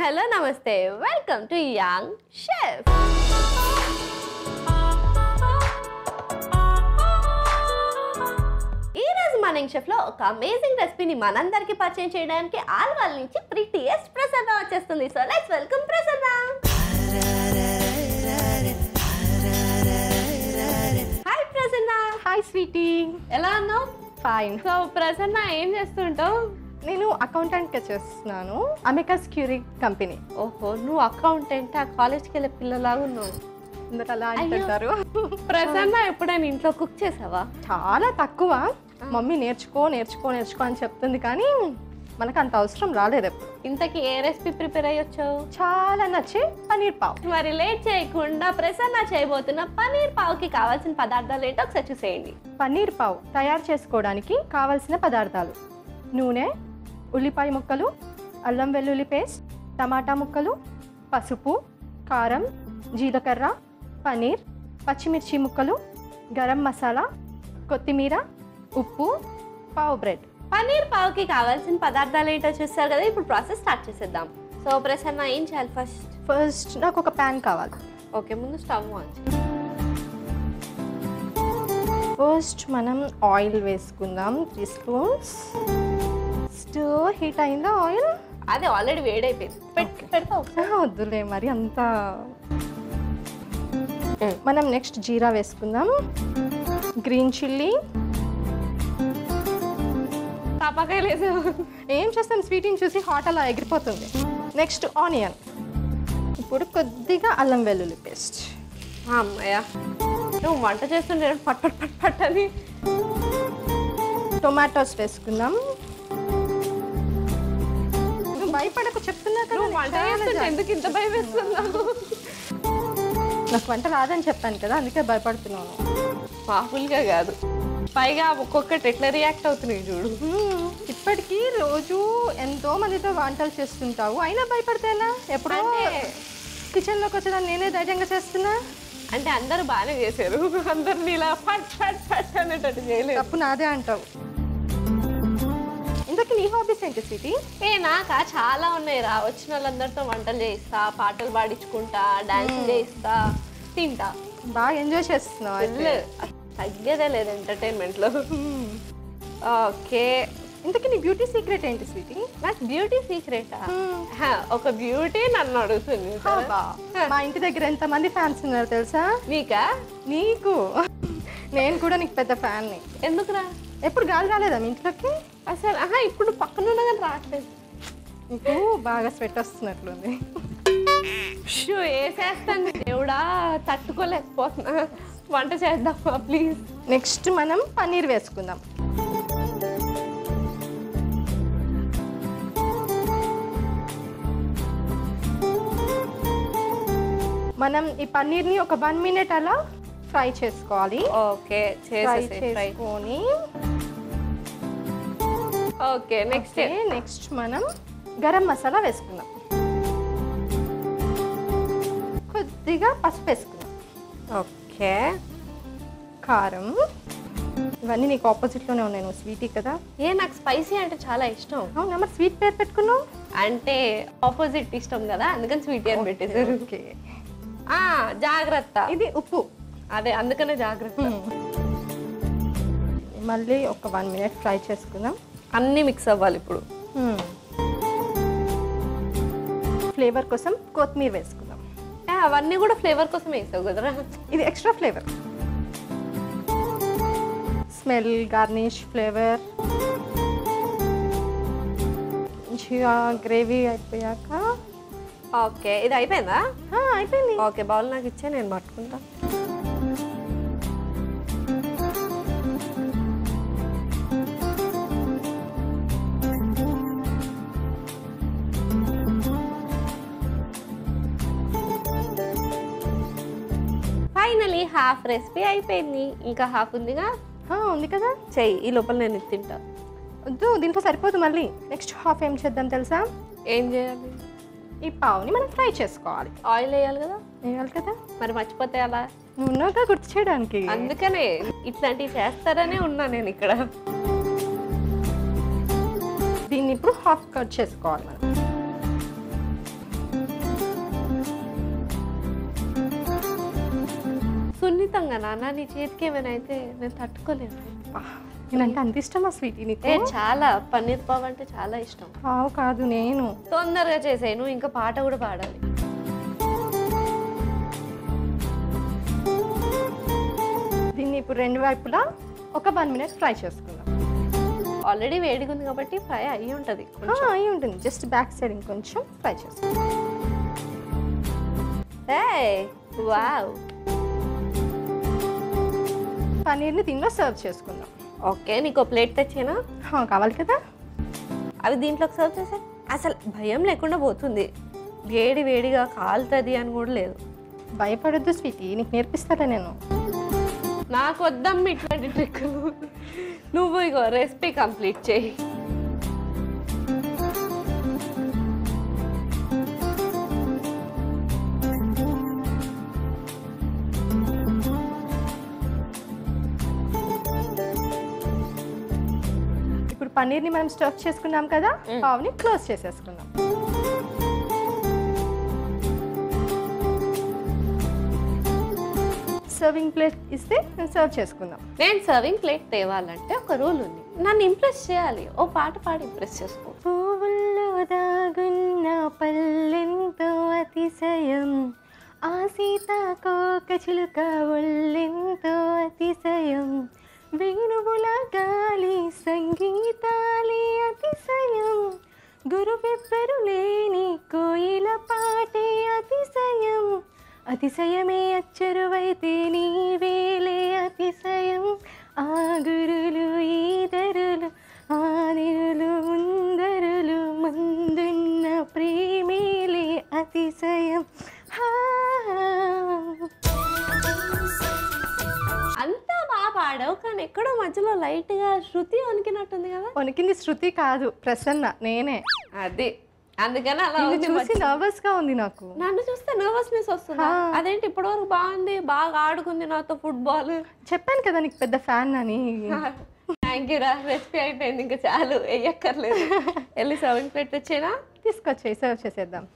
Hello నమస్తే welcome to young chef ఈ రోజు మన యంగ్ షెఫ్ లో ఒక అమేజింగ్ రెసిపీని మనందరికి పరిచయం చేయడానికి ఆల్వాల్ నుంచి ప్రిటియస్ట్ ప్రసన్న వచ్చేస్తుంది so let's welcome Prasanna hi Prasanna hi sweetie ఎలా ఉన్నావు ఫైన్ సో ప్రసన్న ఏం చేస్తుంటావు నేను అకౌంటెంట్గా చేస్తున్నాను అమెకస్ క్యూరీ కంపెనీ ఓహో నువ్వు అకౌంటెంట్ ఆ కాలేజ్కి వెళ్ళే పిల్లలాగా ఉన్నావు అందరు అలా అయ్యో. అంటుంటారు ప్రసన్న ఎప్పుడైనా ఇంట్లో కుక్ చేసావా చాలా తక్కువ మమ్మీ నేర్చుకో నేర్చుకో నేర్చుకో అని చెప్తుంది కానీ మనకు అంత అవసరం రాలేదు ఎప్పుడు ఇంతకీ ఏ రెసిపీ ప్రిపేర్ అయ్యొచ్చావు చాలా నచ్చే పనీర్ పావ్ మరి లేట్ చేయకుండా ప్రసన్న చేయబోతున్న పనీర్ పావుకి కావాల్సిన పదార్థాలు ఏంటో ఒకసారి చూసేయండి పన్నీర్ పావ్ తయారు చేసుకోవడానికి కావలసిన పదార్థాలు నూనె ఉల్లిపాయ ముక్కలు అల్లం వెల్లుల్లి పేస్ట్ టమాటా ముక్కలు పసుపు కారం జీలకర్ర పన్నీర్ పచ్చిమిర్చి ముక్కలు గరం మసాలా కొత్తిమీర ఉప్పు పావు బ్రెడ్ పనీర్ పావుకి కావాల్సిన పదార్థాలు ఏంటో చూస్తారు కదా ఇప్పుడు ప్రాసెస్ స్టార్ట్ చేసేద్దాం సో ప్రసన్న ఏం చేయాలి ఫస్ట్ ఫస్ట్ నాకు ఒక ప్యాన్ కావాలి ఓకే ముందు స్టవ్ ఆన్ ఫస్ట్ మనం ఆయిల్ వేసుకుందాం త్రీ స్పూన్స్ స్టవ్ హీట్ అయిందా ఆయిల్ అదే ఆల్రెడీ వేడైపోయింది పెట్ పెడతావు వద్దులే మరి అంత మనం నెక్స్ట్ జీరా వేసుకుందాం గ్రీన్ చిల్లీ తప్పకాయలు వేసావు ఏం చేస్తాం స్వీట్ని చూసి హాట్ అలా ఎగిరిపోతుంది నెక్స్ట్ ఆనియన్ ఇప్పుడు కొద్దిగా అల్లం వెల్లుల్లి పేస్ట్ అమ్మయ్య నువ్వు వంట చేస్తుంటే పట్ పట్ పట్ పట్ అని టొమాటోస్ వేసుకుందాం నువ్వు భయపడకు చెప్తున్నా కదా నువ్వు వంట చాలా చేస్తుంటే జాగ్రత్త. ఎందుకు ఇంత భయం వేస్తున్నావు నాకు వంట రాదని చెప్పాను కదా అందుకే భయపడుతున్నాను మామూలుగా కాదు పైగా ఒక్కొక్కటి ఎట్లా రియాక్ట్ అవుతున్నాయి చూడు మ్మ్. ఇప్పటికీ రోజు ఎంతో మందితో వంటలు చేస్తుంటావు అయినా భయపడితేనా ఎప్పుడో అంటే- కిచెన్లోకి వచ్చేదాన్ని నేనే ధైర్యంగా చేస్తున్నా అంటే అందరూ బాగానే చేశారు అందరిని ఇలా ఫట్ ఫట్ ఫట్ అనేటట్టు చేయలేదు తప్పు నాదే అంటావు ఇంతకీ నీ హాబీస్ ఏంటి స్వీటీ ఏ నాకా చాలా ఉన్నాయి రా వచ్చిన వాళ్ళందరితో వంటలు చేయిస్తా పాటలు పాడించుకుంటా డాన్స్ చేయిస్తా తింటా బాగా ఎంజాయ్ చేస్తున్నావు అయితే. ఫుల్ తగ్గేదే లేదు ఎంటర్టైన్మెంట్ లో ఓకే ఇంతకీ నీ బ్యూటీ సీక్రెట్ ఏంటి స్వీటీ నాకు బ్యూటీ సీక్రెటా ఒక బ్యూటీ నన్ను అడుగుతుంది అబ్బా, మా ఇంటి దగ్గర ఎంతమంది ఫ్యాన్స్ ఉన్నారు తెలుసా నీకా నీకు నేను కూడా నీకు పెద్ద ఫ్యాన్ని ఎందుకురా ఎప్పుడు గాలి రాలేదా మీ ఇంట్లోకి అసలు ఆహా ఇప్పుడు పక్కన ఉన్నా కానీ రావట్లేదు నీకు బాగా స్వెట్ వస్తున్నట్లుంది షూ వేసేస్తాను దేవుడా తట్టుకోలేకపోతున్నా వంట చేద్దామా ప్లీజ్ నెక్స్ట్ మనం పన్నీర్ వేసుకుందాం మనం ఈ పన్నీర్ని ఒక వన్ మినిట్ అలా ఫ్రై చేసుకోవాలి ఓకే ఫ్రై చేసేసి ఫ్రై చేసుకొని ఓకే నెక్స్ట్ నెక్స్ట్ మనం గరం మసాలా వేసుకుందాం కొద్దిగా పసుపు వేసుకుందాం ఓకే కారం ఇవన్నీ నీకు ఆపోజిట్లోనే ఉన్నాయి నువ్వు స్వీటీ కదా ఏ నాకు స్పైసీ అంటే చాలా ఇష్టం అవునా మరి స్వీట్ పేరు పెట్టుకున్నావు అంటే ఆపోజిట్ ఇష్టం కదా అందుకని స్వీట్ అని పెట్టేశారు ఓకే ఆ జాగ్రత్త ఇది ఉప్పు అదే అందుకనే జాగ్రత్త మళ్ళీ ఒక వన్ మినిట్ ఫ్రై చేసుకుందాం అన్ని మిక్స్ అవ్వాలి ఇప్పుడు ఫ్లేవర్ కోసం కొత్తిమీర వేసుకుందాం ఏ, అవన్నీ కూడా ఫ్లేవర్ కోసం వేసావు కదరా ఇది extra flavour smell garnish flavour మంచిగా గ్రేవీ అయిపోయాక ఓకే ఇది అయిపోయిందా ఆ, అయిపోయింది ఓకే బౌల్ నాకు ఇచ్చే నేను పట్టుకుంటా ఫైనలీ హాఫ్ రెసిపీ అయిపోయింది ఇంకా హాఫ్ ఉందిగా ఆ, ఉంది కదా చెయ్యి ఈ లోపల నేను ఇది తింటా వద్దు దీంట్లో సరిపోదు మళ్ళీ నెక్స్ట్ హాఫ్ ఏం చేద్దాం తెలుసా ఏం చేయాలి ఈ పావుని మనం ఫ్రై చేసుకోవాలి ఆయిల్ వేయాలి కదా వేయాలి కదా మరి మర్చిపోతే అలా నువ్వు ఉన్నావుగా గుర్తు చేయడానికి అందుకనే ఇట్లాంటివి చేస్తారనే ఉన్నా నేను ఇక్కడ దీన్ని ఇప్పుడు హాఫ్ కట్ చేసుకోవాలి మనం అద్భుతంగా నాన్న నీ చేతికి ఏమైనా అయితే నేను తట్టుకోలేను బా, నేనంటే అంత ఇష్టమా స్వీటీ నీకు ఏ చాలా పన్నీర్ పావ్ అంటే చాలా ఇష్టం పావు కాదు నేను తొందరగా చేసేయి నువ్వు ఇంకా పాట కూడా పాడాలి దీన్ని ఇప్పుడు రెండు వైపులా ఒక వన్ మినిట్ ఫ్రై చేసుకుందాం ఆల్రెడీ వేడిగా ఉంది కాబట్టి ఫ్రై అయ్యి ఉంటుంది ఆ, అయి ఉంటుంది జస్ట్ బ్యాక్ సైడ్ ఇంకొంచెం ఫ్రై చేసుకుందాం వావ్ పన్నీర్ని దీనిలో సర్వ్ చేసుకుందాం ఓకే నీకు ప్లేట్ తెచ్చేనా ఆ, కావాలి కదా అవి దీంట్లోకి సర్వ్ చేసే అసలు భయం లేకుండా పోతుంది వేడి వేడిగా కాలుతుంది అని కూడా లేదు భయపడొద్దు స్వీటీ నీకు నేర్పిస్తారా నేను నాకు వద్దమ్మ ఇట్లాంటి ట్రిక్కులు నువ్వు ఇగో రెసిపీ కంప్లీట్ చేయి ఇప్పుడు పన్నీర్ని మనం స్టఫ్ చేసుకున్నాం కదా మ్. పావుని క్లోజ్ చేసేసుకుందాం సర్వింగ్ ప్లేట్ ఇస్తే నేను సర్వ్ చేసుకుందాం నేను సర్వింగ్ ప్లేట్ తేవాలంటే ఒక రూల్ ఉంది నన్ను ఇంప్రెస్ చేయాలి ఓ పాట పాడి ఇంప్రెస్ చేసుకో పువ్వుల్లో దాగున్న పల్లెంతో అతిశయం ఆ సీతాకోక చిలుక ఒళ్ళెంతో అతిశయం వేణువుల గాలి సంగీతాలి అతిశయం గురువెవ్వరు లేని కోయిల పాటే అతిశయం అతిశయమే అచ్చరువైతే నీవేలే అతిశయం ఆ గురులు ఈదరులు ఆదిరులు ముందరులు ముందున్న ప్రేమేలే అతిశయం హా. అంతా బాగా పాడావు కానీ ఎక్కడో మధ్యలో లైట్ గా శృతి వణికినట్టుంది కదా వణికింది శృతి కాదు ప్రసన్న నేనే అది అందుకని అలా నిన్ను ఉంది చూసి మధ్య- నర్వస్ గా ఉంది నాకు నన్ను చూస్తే నర్వస్నెస్ వస్తుందా ఆ. అదేంటి ఇప్పటివరకు బాగుంది బాగా ఆడుకుంది నాతో ఫుట్బాల్ చెప్పాను కదా నీకు పెద్ద ఫ్యాన్ అని థ్యాంక్ యూ రా రెసిపీ అయిపోయింది ఇంకా చాలు వేయక్కర్లేదు వెళ్ళి సర్వింగ్ ప్లేట్ తెచ్చేనా తీసుకొచ్చి సర్వ్ చేసేద్దాం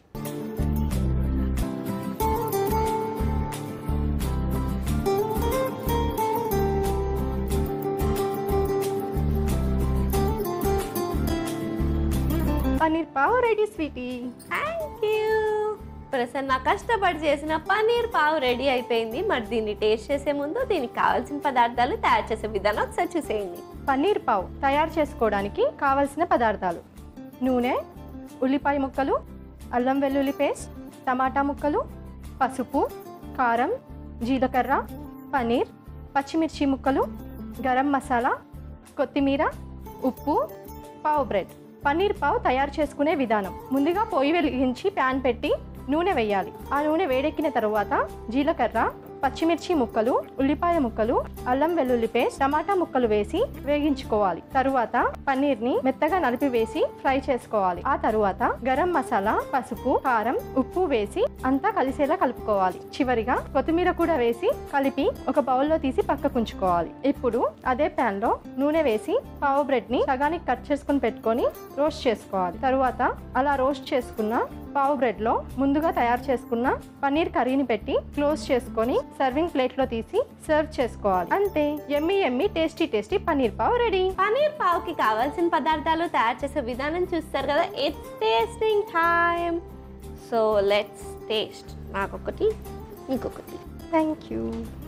paneer pav ready sweetie thank you Prasanna కష్టపడి చేసిన పన్నీర్ పావు రెడీ అయిపోయింది మరి దీన్ని టేస్ట్ చేసే ముందు దీనికి కావాల్సిన పదార్థాలు తయారు చేసే విధానం ఒకసారి చూసేయండి పన్నీర్ పావు తయారు చేసుకోవడానికి కావలసిన పదార్థాలు నూనె ఉల్లిపాయ ముక్కలు అల్లం వెల్లుల్లి పేస్ట్ టమాటా ముక్కలు పసుపు కారం జీలకర్ర పన్నీర్ పచ్చిమిర్చి ముక్కలు గరం మసాలా కొత్తిమీర ఉప్పు పావు బ్రెడ్ పన్నీర్ పావు తయారు చేసుకునే విధానం ముందుగా పొయ్యి వెలిగించి ప్యాన్ పెట్టి నూనె వేయాలి ఆ నూనె వేడెక్కిన తరువాత జీలకర్ర పచ్చిమిర్చి ముక్కలు ఉల్లిపాయ ముక్కలు అల్లం వెల్లుల్లి పేస్ట్ టమాటా ముక్కలు వేసి వేగించుకోవాలి తరువాత పన్నీర్ ని మెత్తగా నలిపి వేసి ఫ్రై చేసుకోవాలి ఆ తరువాత గరం మసాలా పసుపు కారం ఉప్పు వేసి అంతా కలిసేలా కలుపుకోవాలి చివరిగా కొత్తిమీర కూడా వేసి కలిపి ఒక బౌల్లో తీసి పక్కకుంచుకోవాలి ఇప్పుడు అదే ప్యాన్ లో నూనె వేసి పావు బ్రెడ్ ని సగానికి కట్ చేసుకుని పెట్టుకొని రోస్ట్ చేసుకోవాలి తరువాత అలా రోస్ట్ చేసుకున్న పావు బ్రెడ్ లో ముందుగా తయారు చేసుకున్న పన్నీర్ కర్రీని పెట్టి క్లోజ్ చేసుకొని సర్వింగ్ ప్లేట్ లో తీసి సర్వ్ చేసుకోవాలి అంతే yummy yummy tasty tasty paneer pav ready paneer పావుకి కావాల్సిన పదార్థాలు తయారు చేసే విధానం చూస్తారు కదా it's tasting time so let's taste నాకొకటి ఇంకొకటి థ్యాంక్ యూ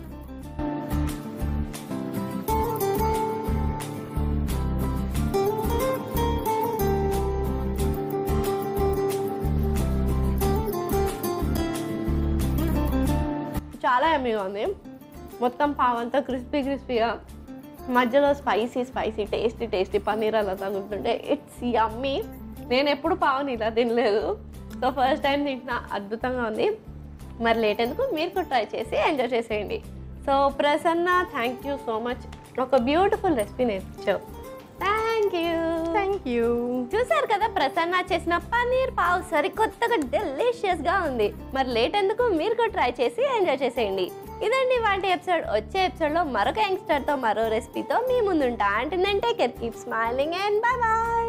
చాలా ఎమ్మీగా ఉంది మొత్తం పావంతా క్రిస్పీ క్రిస్పీగా మధ్యలో spicy spicy tasty tasty paneer అలా తగులుతుంటే ఇట్స్ యమ్మీ నేను ఎప్పుడు పావని ఇలా తినలేదు సో ఫస్ట్ టైం తింటున్నా అద్భుతంగా ఉంది మరి లేట్ ఎందుకు మీరు కూడా ట్రై చేసి ఎంజాయ్ చేసేయండి so Prasanna thank you so much ఒక బ్యూటిఫుల్ రెసిపీ నేర్పించావు థ్యాంక్ యూ థ్యాంక్ యూ చూసారు కదా ప్రసన్న చేసిన పన్నీర్ పావ్ సరికొత్తగా డెలిషియస్ గా ఉంది మరి లేట్ ఎందుకు మీరు కూడా ట్రై చేసి ఎంజాయ్ చేసేయండి ఇదండి వాటి ఎపిసోడ్ వచ్చే ఎపిసోడ్ లో మరొక యంగ్స్టర్ తో మరో రెసిపీతో మీ ముందుంటా అంటే నేను take care keep smiling and bye bye